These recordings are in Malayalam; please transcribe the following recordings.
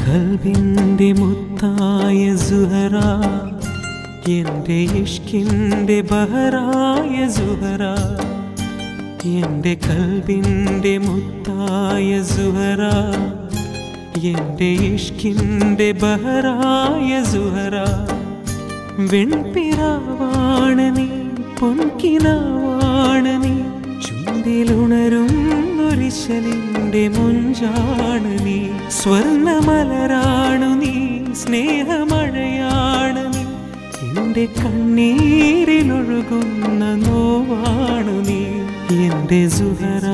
കൽവിൻ്റെ മുത്തായ സുഹറ എൻ്റെ ഇഷ്കിൻ്റെ ബഹറായ സുഹറ എൻ്റെ കൽവിൻ്റെ മുത്തായ സുഹറ എൻ്റെ ഇഷ്കിൻ്റെ ബഹറായ സുഹറ വെൺപിറാവാണ് നീ പൊൻകിനാവാണ് നീ ചുണ്ടിലുണരും ഒരിശലിൻ്റെ മുഞ്ചാണ് നീ സ്വർണമലരാണു നീ സ്നേഹമഴയാണ് നീ എൻ്റെ കണ്ണീരിലൊഴുകുന്ന നോവാണു നീ എൻ്റെ സുഹറ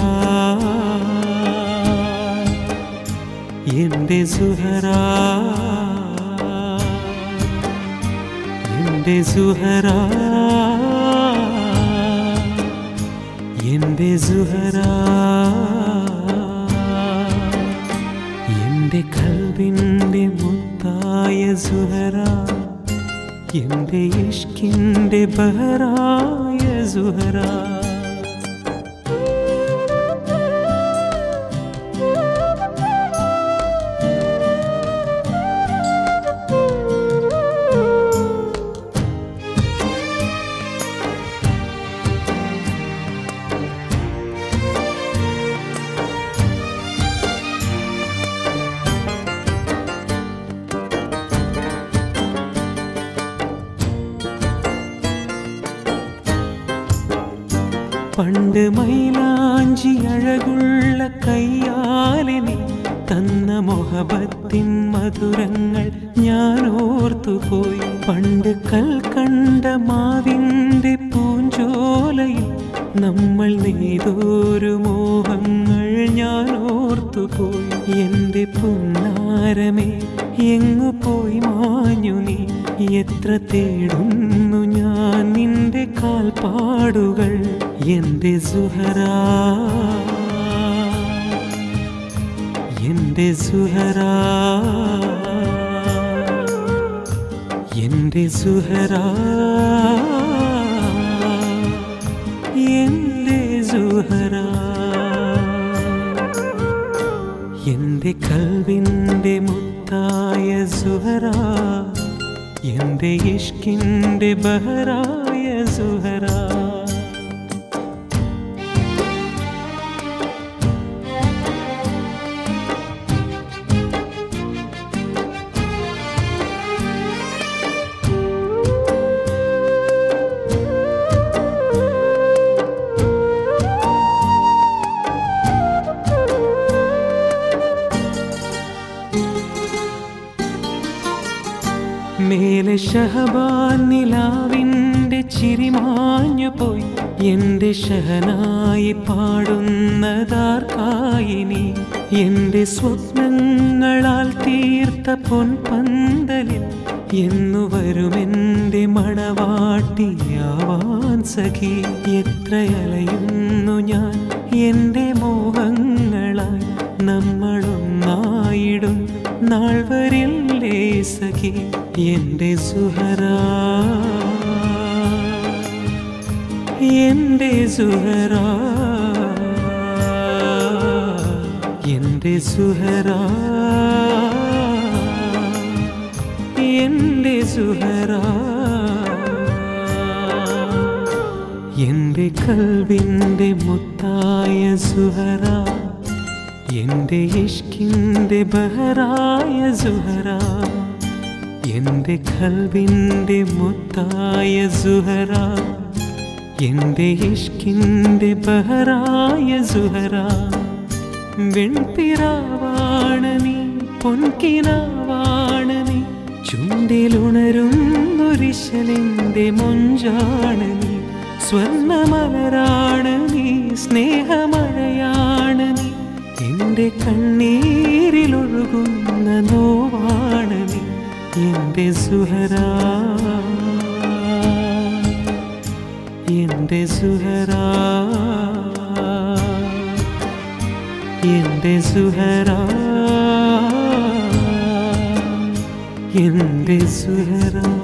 എൻ്റെ സുഹറ എൻ്റെ സുഹറ എൻ്റെ സുഹറ എൻ്റെ കൽവിൻ്റെ മുത്തായ സുഹറ എൻ്റെ ഇഷ്കിൻ്റെ ബഹറായ സുഹറ പണ്ട് മൈലാഞ്ചി അഴകുള്ള കയ്യാലെ നീ തന്ന മൊഹബത്തിൻ മധുരങ്ങൾ ഞാൻ ഓർത്തുപോയി പണ്ട് കൽക്കണ്ട മാവിൻ്റെ പൂഞ്ചോലയിൽ നമ്മൾ നെയ്തൊരു മോഹങ്ങൾ ഞാൻ ഓർത്തുപോയി എൻ്റെ പുന്നാരമേ എങ്ങു പോയി മാഞ്ഞു നീ എത്ര തേടുന്നു ഞാൻ നിന്റെ കാൽപ്പാടുകൾ എൻ്റെ സുഹറ എൻ്റെ സുഹറ എൻ്റെ സുഹറ എൻ്റെ സുഹറ എൻ്റെ കൽവിൻ്റെ മുത്തായ സുഹറ എൻ്റെ ഇഷ്കിൻ്റെ ബഹറായ സുഹറ മേലെ ഷഹബാൻ നിലാവിൻ്റെ ചിരിമാഞ്ഞു പോയി എൻ്റെ ഷഹനായി പാടുന്നതാർക്കായി നീ എൻ്റെ സ്വപ്നങ്ങളാൽ തീർത്ത പൊൻപന്തലിൽ എന്നു വരുമെൻ്റെ മണവാട്ടിയാവാൻ സഖി എത്രയലയുന്നു ഞാൻ എൻ്റെ മോഹങ്ങളായി നമ്മളൊന്നായിടും നാൾ വരില്ലേ സഖി എൻ്റെ സുഹറ എൻ്റെ സുഹറ എൻ്റെ സുഹറ എൻ്റെ സുഹറ എൻ്റെ കൽവിൻ്റെ മുത്തായ സുഹറ എൻ്റെ ഇഷ്കിൻ്റെ ബഹറായ സുഹറ എൻ്റെ കൽവിൻ്റെ മുത്തായ സുഹറ എൻ്റെ ഇഷ്കിൻ്റെ ബഹറായ സുഹറ വെൺപിറാവാണ് നീ പൊൻകിനാവാണ് നീ ചുണ്ടിലുണരും ഒരിശലിൻ്റെ മൊഞ്ചാണ് നീ സ്വർണമലരാണ് നീ സ്നേഹമഴയാണ് നീ എൻ്റെ കണ്ണീരിലൊഴുകുന്ന നോവാണ് നീ എൻ്റെ സുഹറ എൻ്റെ സുഹറ എൻ്റെ സുഹറ എൻ്റെ സുഹറ